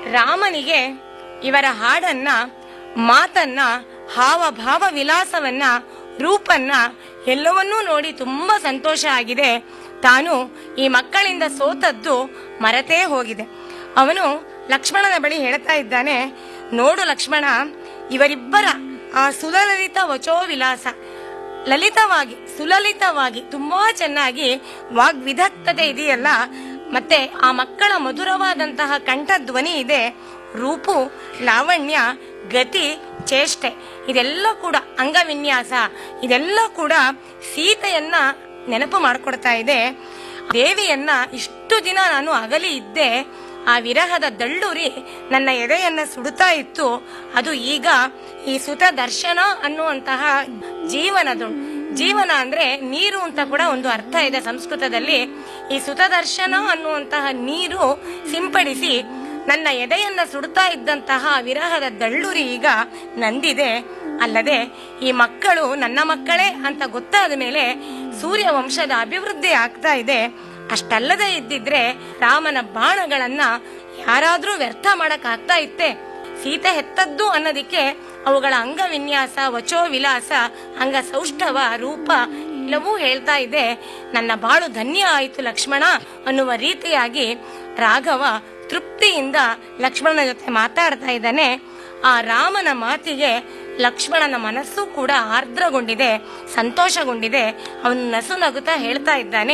ರಾಮನಿಗೆ ಇವರ ಹಾಡನ್ನ ಮಾತನ್ನ ಹಾವಭಾವ ವಿಲಾಸವನ್ನ ರೂಪನ್ನ ಎಲ್ಲವನ್ನೂ ನೋಡಿ ತುಂಬಾ ಸಂತೋಷ ಆಗಿದೆ ತಾನು ಈ ಮಕ್ಕಳಿಂದ ಸೋತದ್ದು ಮರೆತೇ ಹೋಗಿದೆ ಅವನು ಲಕ್ಷ್ಮಣನ ಬಳಿ ಹೇಳ್ತಾ ಇದ್ದಾನೆ ನೋಡು ಲಕ್ಷ್ಮಣ ಇವರಿಬ್ಬರ ಆ ಸುಲಲಿತ ವಚೋ ವಿಲಾಸ ಲಲಿತವಾಗಿ ಸುಲಲಿತವಾಗಿ ತುಂಬಾ ಚೆನ್ನಾಗಿ ವಾಗ್ವಿಧತ್ತತೆ ಇದೆಯಲ್ಲ ಮತ್ತೆ ಆ ಮಕ್ಕಳ ಮಧುರವಾದಂತಹ ಕಂಠಧ್ವನಿ ಇದೆ ರೂಪು ಲಾವಣ್ಯ ಗತಿ ಚೇಷ್ಟೆ ಇದೆಲ್ಲ ಕೂಡ ಅಂಗವಿನ್ಯಾಸ ಇದೆಲ್ಲ ಕೂಡ ಸೀತೆಯನ್ನ ನೆನಪು ಮಾಡಿಕೊಡ್ತಾ ಇದೆ ದೇವಿಯನ್ನ ಇಷ್ಟು ದಿನ ನಾನು ಅಗಲಿ ಇದ್ದೆ ಆ ವಿರಹದ ದಳ್ಳುರಿ ನನ್ನ ಎದೆಯನ್ನ ಸುಡುತ್ತಾ ಇತ್ತು ಅದು ಈಗ ಈ ಸುತ ದರ್ಶನ ಅನ್ನುವಂತಹ ಜೀವನದು ಜೀವನ ಅಂದ್ರೆ ನೀರು ಅಂತ ಕೂಡ ಒಂದು ಅರ್ಥ ಇದೆ ಸಂಸ್ಕೃತದಲ್ಲಿ ಈ ಸುತ ದರ್ಶನ ಅನ್ನುವಂತಹ ನೀರು ಸಿಂಪಡಿಸಿ ನನ್ನ ಎದೆಯನ್ನ ಸುಡುತ್ತಾ ಇದ್ದಂತಹ ವಿರಹದ ದಳ್ಳುರಿ ಈಗ ನಂದಿದೆ ಅಲ್ಲದೆ ಈ ಮಕ್ಕಳು ನನ್ನ ಮಕ್ಕಳೇ ಅಂತ ಗೊತ್ತಾದ ಮೇಲೆ ಸೂರ್ಯ ವಂಶದ ಅಭಿವೃದ್ಧಿ ಆಗ್ತಾ ಇದೆ ಅಷ್ಟಲ್ಲದೆ ಇದ್ದಿದ್ರೆ ರಾಮನ ಬಾಣಗಳನ್ನ ಯಾರಾದ್ರೂ ವ್ಯರ್ಥ ಮಾಡಕ್ ಆಗ್ತಾ ಇತ್ತೆ ಸೀತೆ ಹೆತ್ತದ್ದು ಅನ್ನೋದಿಕ್ಕೆ ಅವುಗಳ ಅಂಗವಿನ್ಯಾಸ ವಚೋ ವಿಲಾಸ ಅಂಗ ಸೌಷ್ಠವ ರೂಪ ಎಲ್ಲವೂ ಹೇಳ್ತಾ ಇದೆ ನನ್ನ ಬಾಳು ಧನ್ಯ ಆಯಿತು ಲಕ್ಷ್ಮಣ ಅನ್ನುವ ರೀತಿಯಾಗಿ ರಾಘವ ತೃಪ್ತಿಯಿಂದ ಲಕ್ಷ್ಮಣನ ಜೊತೆ ಮಾತಾಡ್ತಾ ಇದ್ದಾನೆ ಆ ರಾಮನ ಮಾತಿಗೆ ಲಕ್ಷ್ಮಣನ ಮನಸ್ಸು ಕೂಡ ಆರ್ದ್ರಗೊಂಡಿದೆ ಸಂತೋಷಗೊಂಡಿದೆ ಅವನು ನಸು ನಗುತ್ತಾ ಹೇಳ್ತಾ ಇದ್ದಾನೆ